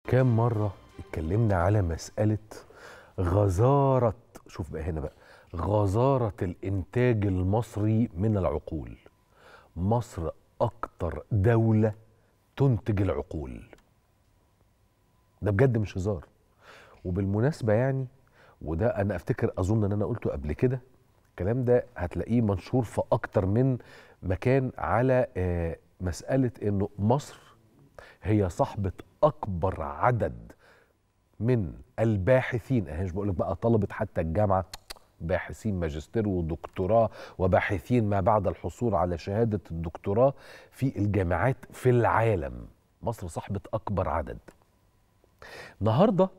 كام مرة اتكلمنا على مسألة غزارة شوف بقى هنا بقى غزارة الإنتاج المصري من العقول مصر أكتر دولة تنتج العقول ده بجد مش هزار وبالمناسبة يعني وده أنا أفتكر أظن أن أنا قلته قبل كده الكلام ده هتلاقيه منشور في أكتر من مكان على آه، مسألة أنه مصر هي صاحبة أكبر عدد من الباحثين أنا مش بقول لك بقى طلبة حتى الجامعة باحثين ماجستير ودكتوراه وباحثين ما بعد الحصول على شهادة الدكتوراه في الجامعات في العالم مصر صاحبة أكبر عدد النهاردة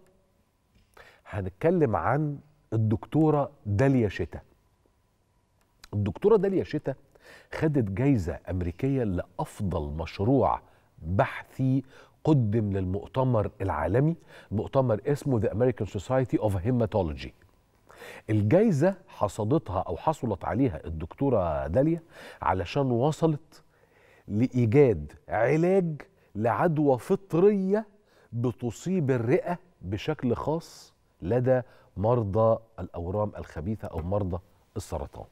هنتكلم عن الدكتورة داليا شتا الدكتورة داليا شتا خدت جايزة أمريكية لأفضل مشروع بحثي قدم للمؤتمر العالمي مؤتمر اسمه The American Society of Hematology الجايزة حصدتها أو حصلت عليها الدكتورة داليا علشان وصلت لإيجاد علاج لعدوى فطرية بتصيب الرئة بشكل خاص لدى مرضى الأورام الخبيثة أو مرضى السرطان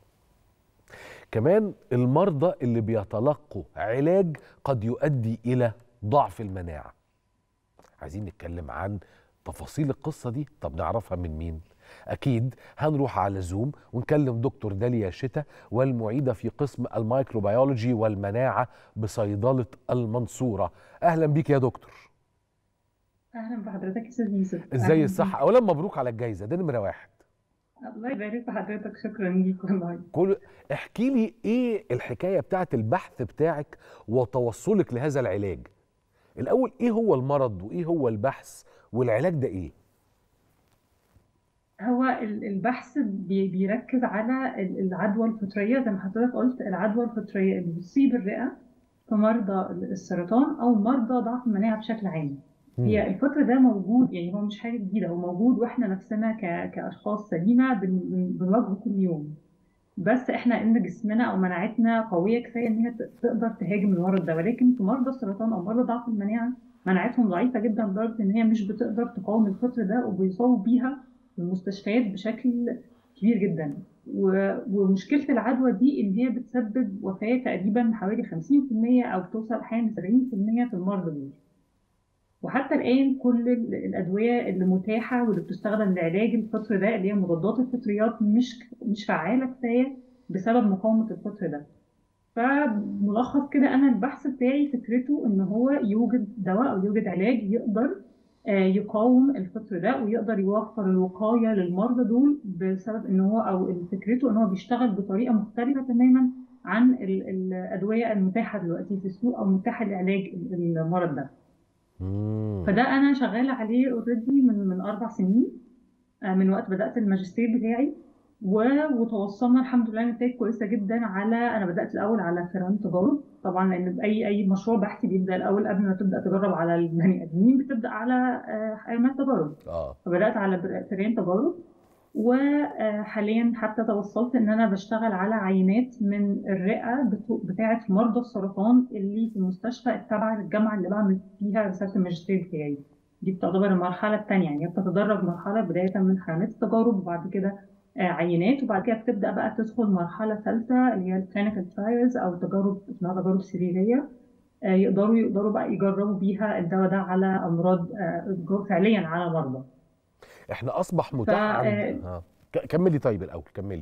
كمان المرضى اللي بيتلقوا علاج قد يؤدي إلى ضعف المناعة عايزين نتكلم عن تفاصيل القصة دي طب نعرفها من مين أكيد هنروح على زوم ونكلم دكتور داليا شتا والمعيدة في قسم الميكروبيولوجي والمناعة بصيدلة المنصورة أهلا بيك يا دكتور اهلا بحضرتك يا استاذ يوسف ازاي أهلاً الصحة أولا مبروك على الجايزة ده نمرة واحد بيك. الله يبارك في حضرتك شكرا ليك والله كل احكي لي ايه الحكايه بتاعت البحث بتاعك وتوصلك لهذا العلاج الاول ايه هو المرض وايه هو البحث والعلاج ده ايه هو ال- البحث بي- بيركز على ال- العدوى الفطريه زي ما حضرتك قلت العدوى الفطريه اللي بتصيب الرئه في مرضى السرطان او مرضى ضعف المناعه بشكل عام هي الفطر ده موجود يعني هو مش حاجه جديده هو موجود واحنا نفسنا ك- كاشخاص سليمه بن- بن- بنواجهه كل يوم بس احنا ان جسمنا او مناعتنا قويه كفايه ان هي ت- تقدر تهاجم المرض ده ولكن في مرضى السرطان او مرضى ضعف المناعه مناعتهم ضعيفه جدا لدرجه ان هي مش بتقدر تقاوم الفطر ده وبيصابوا بيها في المستشفيات بشكل كبير جدا و- ومشكله العدوى دي ان هي بتسبب وفاه تقريبا حوالي 50% او بتوصل احيانا 70% في المرضى دول وحتى الآن كل ال- الأدوية اللي متاحة واللي بتستخدم لعلاج الفطر ده اللي هي مضادات الفطريات مش مش فعالة كفاية بسبب مقاومة الفطر ده. فملخص كده أنا البحث بتاعي فكرته إن هو يوجد دواء أو يوجد علاج يقدر آه، يقاوم الفطر ده ويقدر يوفر الوقاية للمرضى دول بسبب إن هو أو فكرته إن هو بيشتغل بطريقة مختلفة تماما عن ال- الأدوية المتاحة دلوقتي في السوق أو متاحة لعلاج المرض ده. مم. فده انا شغاله عليه اوريدي من من اربع سنين آه، من وقت بدات الماجستير بتاعي و- وتوصلنا الحمد لله لنتائج كويسه جدا على انا بدات الاول على فئران تجارب طبعا لان اي اي مشروع بحثي بيبدا الاول قبل ما تبدا تجرب على البني ادمين بتبدا على آه، حيوانات تجارب اه فبدات على فئران تجارب وحاليا حتى توصلت ان انا بشتغل على عينات من الرئه بتو- بتاعه مرضى السرطان اللي في المستشفى التابعه للجامعه اللي بعمل فيها رساله الماجستير بتاعي دي بتعتبر المرحله الثانيه يعني هي بتتدرج مرحله بدايه من حيوانات التجارب وبعد كده آه، عينات وبعد كده بتبدا بقى تدخل مرحله ثالثه اللي هي الكلينيكال ترايلز او تجارب اسمها تجارب سريريه آه، يقدروا يقدروا بقى يجربوا بيها الدواء ده على امراض آه، فعليا على مرضى احنا اصبح متاح ف- عند اه ك- كملي طيب الاول كملي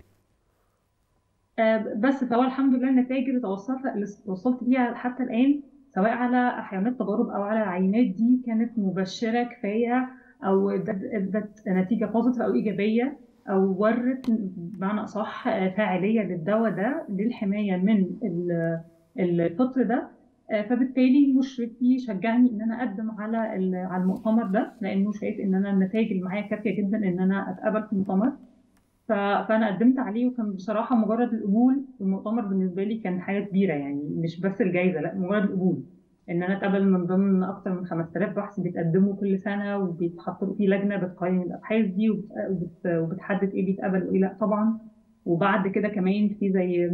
آه، بس فهو الحمد لله النتائج اللي توصلت اللي توصلت بيها حتى الآن سواء على حيوانات تجارب أو على العينات دي كانت مبشرة كفاية أو ادت ادت نتيجة بوزيتيف أو إيجابية أو ورت بمعنى أصح آه، فاعلية للدواء ده للحماية من ال- الفطر ده آه، فبالتالي مشرفي شجعني ان انا اقدم على ال- على المؤتمر ده لانه شايف ان انا النتائج اللي معايا كافيه جدا ان انا اتقبل في المؤتمر ف- فانا قدمت عليه وكان بصراحه مجرد القبول في المؤتمر بالنسبه لي كان حاجه كبيره يعني مش بس الجائزه لا مجرد القبول ان انا اتقبل من ضمن اكثر من 5000 بحث بيتقدموا كل سنه وبيتحط في لجنه بتقيم الابحاث دي وبت- وبت- وبتحدد ايه بيتقبل وايه لا طبعا وبعد كده كمان في زي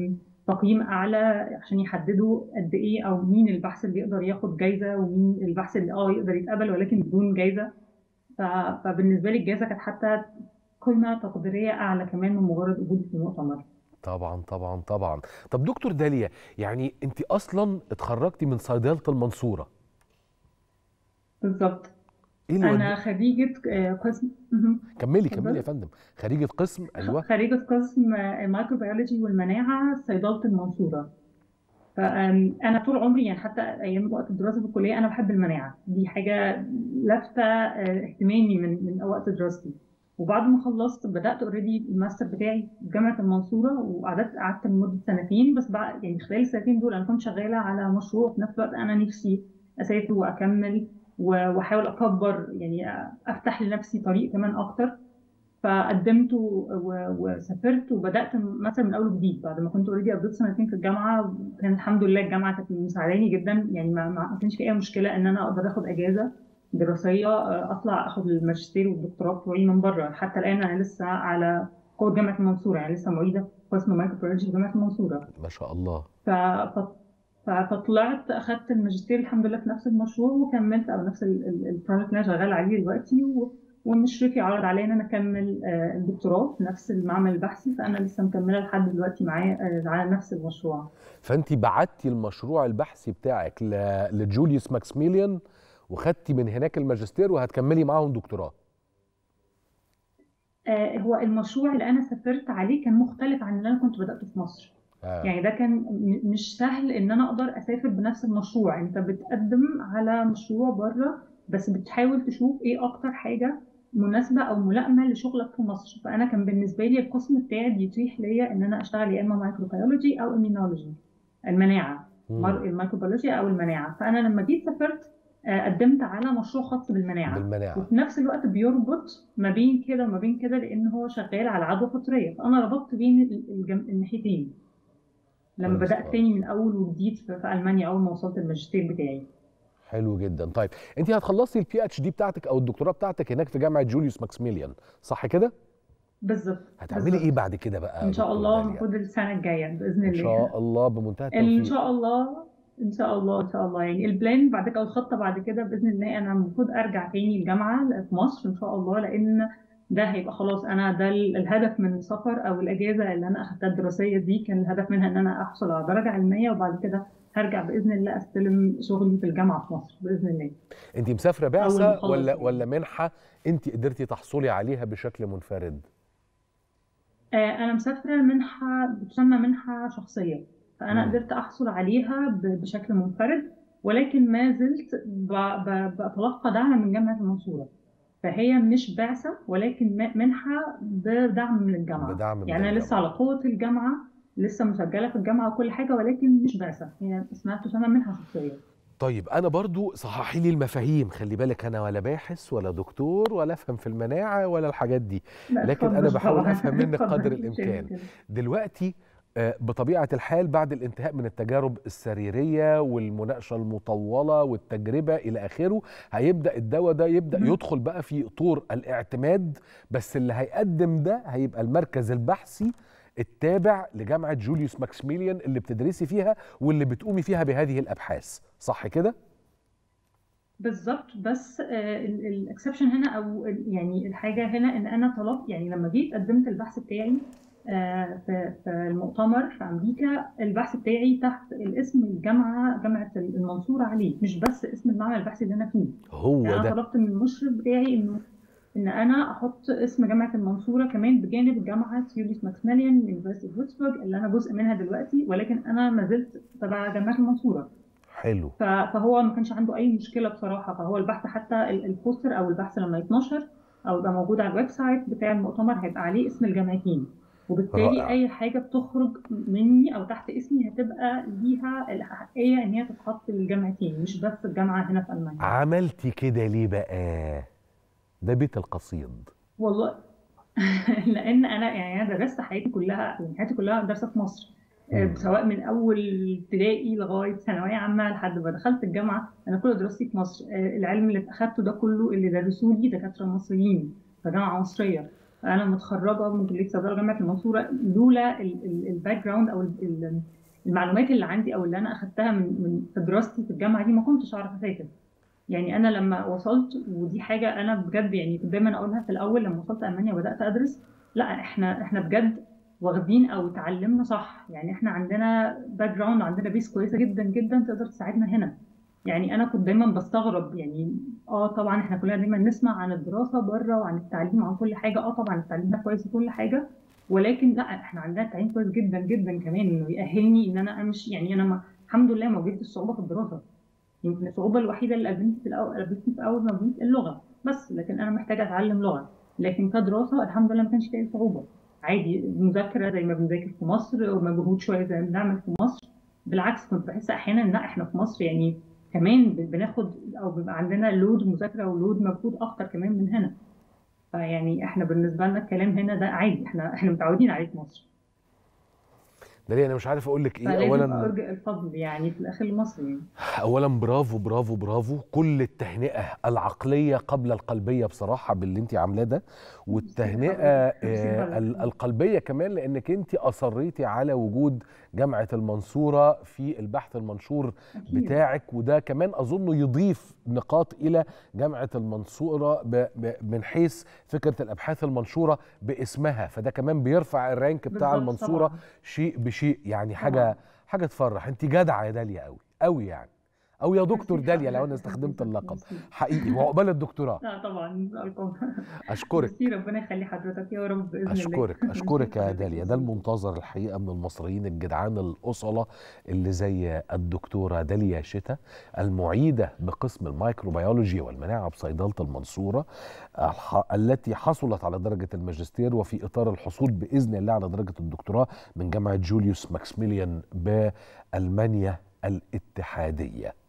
تقييم اعلى عشان يحددوا قد ايه او مين البحث اللي يقدر ياخد جايزه ومين البحث اللي اه يقدر يتقبل ولكن بدون جايزه ف- فبالنسبه لي الجائزه كانت حتى قيمه تقديريه اعلى كمان من مجرد وجودي في المؤتمر طبعا طبعا طبعا طب دكتور داليا يعني انت اصلا اتخرجتي من صيدله المنصوره بالظبط ايه اللي انا ودي خريجه آه، قسم مهم. كملي كملي يا اتفضل فندم خريجه قسم ايوه خريجة قسم الميكروبيولوجي والمناعة صيدلة المنصورة فأنا طول عمري يعني حتى أيام وقت الدراسة في الكلية أنا بحب المناعة دي حاجة لافتة آه، اهتمامي من من وقت دراستي وبعد ما خلصت بدأت اوريدي الماستر بتاعي في جامعة المنصورة وقعدت قعدت لمدة سنتين بس بعد يعني خلال السنتين دول أنا كنت شغالة على مشروع في نفس الوقت أنا نفسي أسافر وأكمل و- وأحاول أكبر يعني أفتح لنفسي طريق كمان أكتر فقدمت و- و- وسافرت وبدات مثلا من اول وجديد بعد ما كنت اوريدي قضيت سنتين في الجامعه كان الحمد لله الجامعه كانت مساعداني جدا يعني ما ما ما كانش في اي مشكله ان انا اقدر اخد اجازه دراسيه آه، اطلع اخد الماجستير والدكتوراه بتوعي من بره حتى الان انا لسه على قوه جامعه المنصوره يعني لسه معيده في قسم مايكروبيولوجي في جامعه المنصوره ما شاء الله ف... ف... ف- فطلعت اخدت الماجستير الحمد لله في نفس المشروع وكملت او نفس ال- ال- البروجكت اللي انا شغاله عليه دلوقتي و... ومشرفي عرض عليا ان انا اكمل آه، الدكتوراه في نفس المعمل البحثي فانا لسه مكمله لحد دلوقتي معايا آه، على نفس المشروع فانت بعتي المشروع البحثي بتاعك ل- لجوليوس ماكسميليان وخدتي من هناك الماجستير وهتكملي معاهم دكتوراه آه، هو المشروع اللي انا سافرت عليه كان مختلف عن اللي انا كنت بداته في مصر آه. يعني ده كان م- مش سهل ان انا اقدر اسافر بنفس المشروع انت بتقدم على مشروع بره بس بتحاول تشوف ايه اكتر حاجة مناسبة او ملائمة لشغلك في مصر فانا كان بالنسبة لي القسم بتاعي بيتيح ليا ان انا اشتغل يا اما مايكروبيولوجي او immunology المناعة مر- مم. الميكروبيولوجي او المناعة فانا لما جيت سافرت آه، قدمت على مشروع خاص بالمناعة بالمناعه وفي نفس الوقت بيربط ما بين كده وما بين كده لان هو شغال على عدوى فطريه فانا ربطت بين ال- الجم... الناحيتين لما كويس بدات خالص تاني من اول وجديد في, في المانيا اول ما وصلت الماجستير بتاعي حلو جدا طيب انت هتخلصي البي اتش دي بتاعتك او الدكتوراه بتاعتك هناك في جامعه جوليوس ماكسميليان صح كده بالظبط هتعملي ايه بالظبط بعد كده بقى يا ان شاء دكتوره الله داليا المفروض السنه الجايه باذن ان الله شاء الله بمنتهى ان التوفيق شاء الله ان شاء الله ان شاء الله يعني البلان بعد كده الخطه بعد كده باذن الله انا المفروض ارجع تاني الجامعه في مصر ان شاء الله لان ده هيبقى خلاص انا ده ال- الهدف من السفر او الاجازه اللي انا اخدتها الدراسيه دي كان الهدف منها ان انا احصل على درجه علميه وبعد كده هرجع باذن الله استلم شغلي في الجامعه في مصر باذن الله انت مسافره اول ما بعثه اخلص ولا يعني. ولا منحه انت قدرتي تحصلي عليها بشكل منفرد آه، أنا مسافرة منحة بتسمى منحة شخصية فأنا مم. قدرت أحصل عليها ب- بشكل منفرد ولكن ما زلت ب- ب- بتلقى دعم من جامعة المنصورة فهي مش بعثة ولكن م- منحة بدعم من الجامعة بدعم من يعني أنا لسه الجامعه على قوة الجامعة لسه مسجلة في الجامعة وكل حاجة ولكن مش بعثة هي اسمها تسمى منحة شخصية طيب انا برضو صححي لي المفاهيم خلي بالك انا ولا باحث ولا دكتور ولا افهم في المناعه ولا الحاجات دي لا لكن انا اتفضل بحاول طبعا افهم منك اتفضل قدر مفيش أي الامكان مشكلة دلوقتي آه، بطبيعه الحال بعد الانتهاء من التجارب السريريه والمناقشه المطوله والتجربه الى اخره هيبدا الدواء ده يبدا مهم. يدخل بقى في طور الاعتماد بس اللي هيقدم ده هيبقى المركز البحثي التابع لجامعه جوليوس ماكسميليان اللي بتدرسي فيها واللي بتقومي فيها بهذه الابحاث صح كده بالظبط بس الاكسبشن هنا او ال- يعني الحاجه هنا ان انا طلبت يعني لما جيت قدمت البحث بتاعي آه، في في المؤتمر في امريكا البحث بتاعي تحت الاسم الجامعه جامعه المنصوره عليه مش بس اسم المعمل البحثي اللي انا فيه هو يعني انا ده طلبت من المشرف بتاعي انه ان انا احط اسم جامعه المنصوره كمان بجانب جامعه يوليس ماكسميليان يونيفرسيتي اوف بيتسبرج اللي انا جزء منها دلوقتي ولكن انا ما زلت تبع جامعه المنصوره حلو ف- فهو ما كانش عنده اي مشكله بصراحه فهو البحث حتى ال- البوستر او البحث لما يتنشر او يبقى موجود على الويب سايت بتاع المؤتمر هيبقى عليه اسم الجامعتين وبالتالي رائع اي حاجه بتخرج مني او تحت اسمي هتبقى ليها الاحقيه ان هي تتحط للجامعتين مش بس الجامعه هنا في المانيا عملتي كده ليه بقى ده بيت القصيد والله لان انا يعني انا درست حياتي كلها يعني حياتي كلها درست في مصر آه، مم. سواء من اول ابتدائي لغايه ثانويه عامه لحد ما دخلت الجامعه انا كل دراستي في مصر آه، العلم اللي اخدته ده كله اللي درسوه لي دكاتره مصريين في جامعه مصريه انا متخرجه من كليه صيدله جامعه المنصوره لولا الباك جراوند او ال- ال- المعلومات اللي عندي او اللي انا اخدتها من من في دراستي في الجامعه دي ما كنتش اعرف اسافر يعني انا لما وصلت ودي حاجه انا بجد يعني كنت دايما اقولها في الاول لما وصلت المانيا وبدات ادرس لا احنا احنا بجد واخدين او اتعلمنا صح يعني احنا عندنا باك جراوند وعندنا بيس كويسه جدا جدا تقدر تساعدنا هنا يعني انا كنت دايما بستغرب يعني اه طبعا احنا كلنا دايما نسمع عن الدراسه بره وعن التعليم وعن كل حاجه اه طبعا التعليم ده كويس وكل حاجه ولكن لا احنا عندنا تعليم كويس جدا جدا كمان انه يأهلني ان انا امشي يعني انا ما الحمد لله ما واجهتش صعوبه في الدراسه يمكن الصعوبه الوحيده اللي قابلتني في الاول قابلتني في اول ما جيت اللغه بس لكن انا محتاجه اتعلم لغه لكن كدراسه الحمد لله ما كانش فيها أي صعوبه عادي مذاكره زي ما بنذاكر في مصر ومجهود شويه زي ما بنعمل في مصر بالعكس كنت بحس احيانا لا احنا في مصر يعني كمان بناخد او بيبقى عندنا لود مذاكره ولود مجهود اكتر كمان من هنا فيعني احنا بالنسبه لنا الكلام هنا ده عادي احنا احنا متعودين عليه في مصر داليا انا مش عارف اقول لك ايه فلازم اولا ارجع الفضل يعني في الاخر لمصر يعني اولا برافو برافو برافو كل التهنئه العقليه قبل القلبيه بصراحه باللي انت عاملاه ده والتهنئه آه، ال- القلبيه كمان لانك انت اصريتي على وجود جامعه المنصوره في البحث المنشور اكيد بتاعك وده كمان اظن يضيف نقاط الى جامعه المنصوره ب- ب- من حيث فكره الابحاث المنشوره باسمها فده كمان بيرفع الرانك بتاع بالظبط المنصوره طبعا شيء بشيء يعني حاجه طبعا حاجه تفرح انت جدعه يا داليا قوي قوي يعني او يا دكتور ميرسي داليا لو انا حضرتك استخدمت اللقب ميرسي حقيقي وعقبال الدكتوراه لا طبعا أرقام اشكرك ميرسي ربنا يخلي حضرتك يا رب بإذن الله اشكرك ميرسي اشكرك يا حضرتك داليا ده ميرسي المنتظر الحقيقه من المصريين الجدعان الاصله اللي زي الدكتوره داليا شتا المعيده بقسم الميكروبيولوجي والمناعه بصيدله المنصوره الح- التي حصلت على درجه الماجستير وفي اطار الحصول باذن الله على درجه الدكتوراه من جامعه جوليوس ماكسميليان بالمانيا الاتحاديه